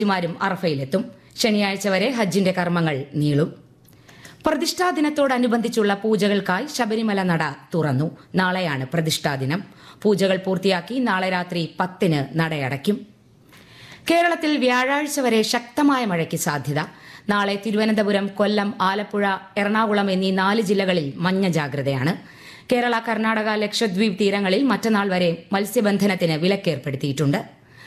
ുമാരും അറഫയിലെത്തും ശനിയാഴ്ച വരെ ഹജ്ജിന്റെ കർമ്മങ്ങൾ നീളും പ്രതിഷ്ഠാ ദിനത്തോടനുബന്ധിച്ചുള്ള പൂജകൾക്കായി ശബരിമല നട തുറന്നു നാളെയാണ് പ്രതിഷ്ഠാ ദിനം പൂജകൾ പൂർത്തിയാക്കി നാളെ രാത്രി പത്തിന് നടയടയ്ക്കും കേരളത്തിൽ വ്യാഴാഴ്ച വരെ ശക്തമായ മഴയ്ക്ക് സാധ്യത നാളെ തിരുവനന്തപുരം കൊല്ലം ആലപ്പുഴ എറണാകുളം എന്നീ നാല് ജില്ലകളിൽ മഞ്ഞ ജാഗ്രതയാണ് കേരള കർണാടക ലക്ഷദ്വീപ് തീരങ്ങളിൽ മറ്റന്നാൾ വരെ മത്സ്യബന്ധനത്തിന് വിലക്കേർപ്പെടുത്തിയിട്ടുണ്ട്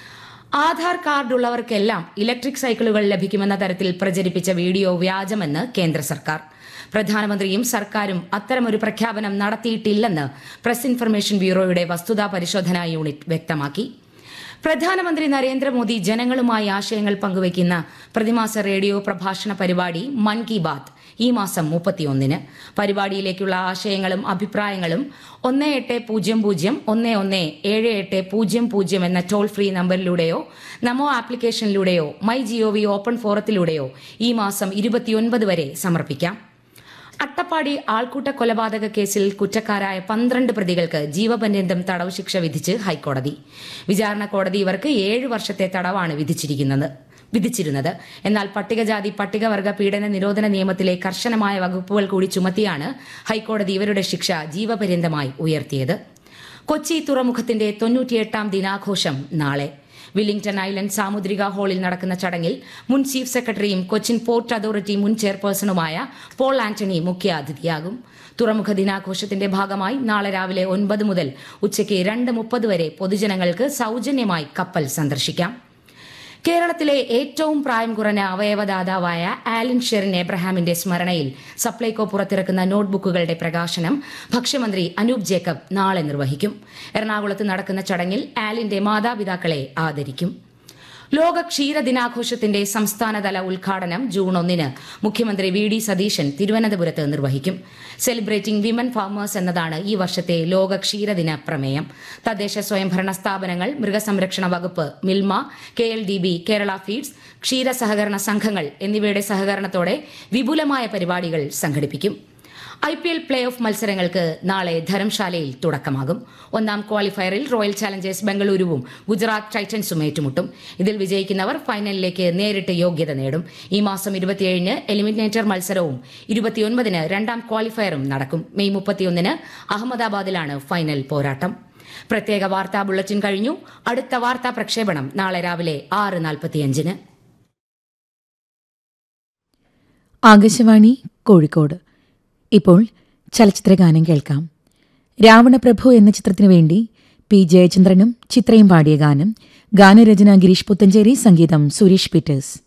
ആധാർ കാർഡ് ഉള്ളവർക്കെല്ലാം ഇലക്ട്രിക് സൈക്കിളുകൾ ലഭിക്കുമെന്ന തരത്തിൽ പ്രചരിപ്പിച്ച വീഡിയോ വ്യാജമെന്ന് കേന്ദ്ര സർക്കാർ പ്രധാനമന്ത്രിയും സർക്കാരും അത്തരമൊരു പ്രഖ്യാപനം നടത്തിയിട്ടില്ലെന്ന് പ്രസ് ഇൻഫർമേഷൻ ബ്യൂറോയുടെ വസ്തുതാ പരിശോധനാ യൂണിറ്റ് വ്യക്തമാക്കി പ്രധാനമന്ത്രി നരേന്ദ്രമോദി ജനങ്ങളുമായി ആശയങ്ങൾ പങ്കുവയ്ക്കുന്ന പ്രതിമാസ റേഡിയോ പ്രഭാഷണ പരിപാടി മൻ കി ബാത്ത് ഈ മാസം മുപ്പത്തിയൊന്നിന് പരിപാടിയിലേക്കുള്ള ആശയങ്ങളും അഭിപ്രായങ്ങളും ഒന്ന് എട്ട് പൂജ്യം പൂജ്യം ഒന്ന് ഒന്ന് ഏഴ് എട്ട് പൂജ്യം പൂജ്യം എന്ന ടോൾ ഫ്രീ നമ്പറിലൂടെയോ നമോ ആപ്ലിക്കേഷനിലൂടെയോ മൈ ജിഒവി ഓപ്പൺ ഫോറത്തിലൂടെയോ ഈ മാസം ഇരുപത്തിയൊൻപത് വരെ സമർപ്പിക്കാം അട്ടപ്പാടി ആൾക്കൂട്ട കൊലപാതക കേസിൽ കുറ്റക്കാരായ പന്ത്രണ്ട് പ്രതികൾക്ക് ജീവപര്യന്തം തടവ് ശിക്ഷ വിധിച്ച് ഹൈക്കോടതി വിചാരണ കോടതി ഇവർക്ക് ഏഴ് വർഷത്തെ തടവാണ് വിധിച്ചിരിക്കുന്നത് വിധിച്ചിരുന്നത് എന്നാൽ പട്ടികജാതി പട്ടികവർഗ പീഡന നിരോധന നിയമത്തിലെ കർശനമായ വകുപ്പുകൾ കൂടി ചുമത്തിയാണ് ഹൈക്കോടതി ഇവരുടെ ശിക്ഷ ജീവപര്യന്തമായി ഉയർത്തിയത് കൊച്ചി തുറമുഖത്തിന്റെ തൊണ്ണൂറ്റിയെട്ടാം ദിനാഘോഷം നാളെ വില്ലിംഗ്ടൺ ഐലൻഡ് സാമുദ്രിക ഹാളിൽ നടക്കുന്ന ചടങ്ങിൽ മുൻ ചീഫ് സെക്രട്ടറിയും കൊച്ചിൻ പോർട്ട് അതോറിറ്റി മുൻ ചെയർപേഴ്സണുമായ പോൾ ആന്റണി മുഖ്യാതിഥിയാകും തുറമുഖ ദിനാഘോഷത്തിന്റെ ഭാഗമായി നാളെ രാവിലെ ഒൻപത് മുതൽ ഉച്ചയ്ക്ക് രണ്ട് മുപ്പത് വരെ പൊതുജനങ്ങൾക്ക് സൗജന്യമായി കപ്പൽ സന്ദർശിക്കാം കേരളത്തിലെ ഏറ്റവും പ്രായം കുറഞ്ഞ അവയവദാതാവായ ആലിൻ ഷെറിൻ എബ്രഹാമിന്റെ സ്മരണയിൽ സപ്ലൈകോ പുറത്തിറക്കുന്ന നോട്ട്ബുക്കുകളുടെ പ്രകാശനം ഭക്ഷ്യമന്ത്രി അനൂപ് ജേക്കബ് നാളെ നിർവഹിക്കും എറണാകുളത്ത് നടക്കുന്ന ചടങ്ങിൽ ആലിന്റെ മാതാപിതാക്കളെ ആദരിക്കും ലോക ക്ഷീര ദിനാഘോഷത്തിന്റെ സംസ്ഥാനതല ഉദ്ഘാടനം ജൂൺ ഒന്നിന് മുഖ്യമന്ത്രി വി ഡി സതീശൻ തിരുവനന്തപുരത്ത് നിർവഹിക്കും സെലിബ്രേറ്റിംഗ് വിമൻ ഫാമേഴ്സ് എന്നതാണ് ഈ വർഷത്തെ ലോക ക്ഷീരദിന പ്രമേയം തദ്ദേശ സ്വയംഭരണ സ്ഥാപനങ്ങൾ മൃഗസംരക്ഷണ വകുപ്പ് Milma K L D B Kerala feeds ക്ഷീര സഹകരണ സംഘങ്ങൾ എന്നിവയുടെ സഹകരണത്തോടെ വിപുലമായ പരിപാടികൾ സംഘടിപ്പിക്കും I P L play off മത്സരങ്ങൾക്ക് നാളെ ധരംശാലയിൽ തുടക്കമാകും ഒന്നാം ക്വാളിഫയറിൽ റോയൽ ചാലഞ്ചേഴ്സ് ബംഗളൂരുവും ഗുജറാത്ത് ടൈറ്റൻസും ഏറ്റുമുട്ടും ഇതിൽ വിജയിക്കുന്നവർ ഫൈനലിലേക്ക് നേരിട്ട് യോഗ്യത നേടും ഈ മാസം ഇരുപത്തിയേഴിന് എലിമിനേറ്റർ മത്സരവും ഇരുപത്തിയൊൻപതിന് രണ്ടാം ക്വാളിഫയറും നടക്കും മെയ് മുപ്പത്തിയൊന്നിന് അഹമ്മദാബാദിലാണ് ഫൈനൽ പോരാട്ടം പ്രത്യേക വാർത്താ ബുള്ളറ്റിൻ കഴിഞ്ഞു അടുത്ത വാർത്താ പ്രക്ഷേപണം നാളെ രാവിലെ ആറ് നാൽപ്പത്തിയഞ്ചിന് ആകാശവാണി കോഴിക്കോട് ഇപ്പോൾ ചലച്ചിത്രഗാനം കേൾക്കാം രാവണപ്രഭു എന്ന ചിത്രത്തിനു വേണ്ടി പി ജയചന്ദ്രനും ചിത്രയും പാടിയ ഗാനം ഗാനരചന ഗിരീഷ് പുത്തഞ്ചേരി സംഗീതം സുരേഷ് പീറ്റേഴ്സ്